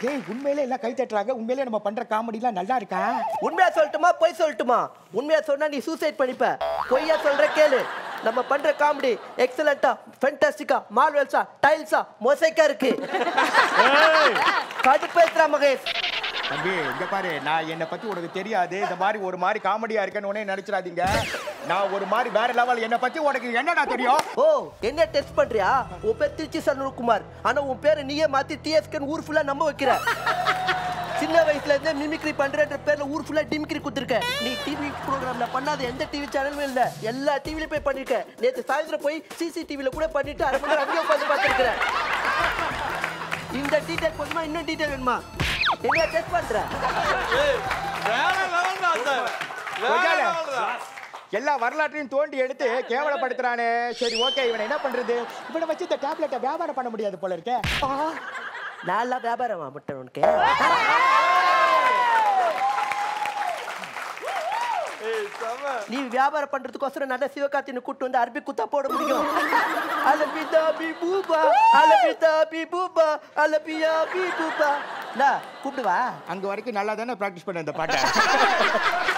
ஏய் உண்மையிலே எல்லாம் கை தட்டுறாங்க உண்மையிலே நம்ம பண்ற காமெடிலாம் நல்லா இருக்கா உண்மையா சொல்லட்டுமா பொய் சொல்லட்டுமா உண்மையா சொன்னா நீ சூசைட் பண்ணிப்ப பொய்யா சொல்ற கேளு நம்ம பண்ற காமெடி எக்ஸலண்டா ஃபென்டாஸ்டிக்கா மார்வெல்ஸா டைல்ஸா மொசைக்கா இருக்கு கடுப்பேத்துறா மகேஷ் தம்பி இங்க பாரு நான் என்னை பத்தி உனக்கு தெரியாது இந்த மாதிரி ஒரு மாதிரி காமெடியா இருக்கேன்னு உடனே நினைச்சிடாதீங்க நான் ஒரு மாதிரி வேற லெவல் என்னை பத்தி உனக்கு என்னடா தெரியும் ஓ என்ன டெஸ்ட் பண்றியா உன் பேர் திருச்சி சண்முககுமார் ஆனா உன் பேரை நீயே மாத்தி டிஎஸ்கேன்னு ஊர் ஃபுல்லா நம்ப வைக்கிற சின்ன வயசுல இருந்தே மிமிக்ரி பண்றன்ற பேர்ல ஊர் ஃபுல்லா டிமிக்ரி குடுத்துருக்க நீ டிவி ப்ரோக்ராம்ல பண்ணாத எந்த டிவி சேனலும் இல்ல எல்லா டிவிலயும் போய் பண்ணிருக்க நேத்து சாயந்தரம் போய் சிசிடிவில கூட பண்ணிட்டு அரை மணி நேரம் அங்கேயே உட்காந்து பார்த்துருக்கிறேன் இந்த டீடைல் போதுமா இன்னும் டீடைல் வேணுமா என்ன டெஸ்ட் பண்ற வேற லெவல் தான் சார் வேற கொஞ்சாலே. level தான். எல்லா வரலாற்றையும் தோண்டி எடுத்து கேவலப்படுத்துறானே சரி ஓகே இவனை என்ன பண்றது இவனை வச்சு இந்த டேப்லெட்டை வியாபாரம் பண்ண முடியாது போல இருக்கே நல்லா வியாபாரம் மட்டும் உனக்கு ஏய், செம. நீ வியாபாரம் பண்றதுக்கோசரம் நல்ல சிவகார்த்தின்னு கூட்டு வந்து அரபி குத்தா போட முடியும் அலபிதா பி பூபா அலபிதா பி பூபா அலபியா பி பூபா நான் கூப்பிடுவா அங்க வரைக்கும் நல்லா தானே ப்ராக்டிஸ் பண்ண இந்த பாட்டை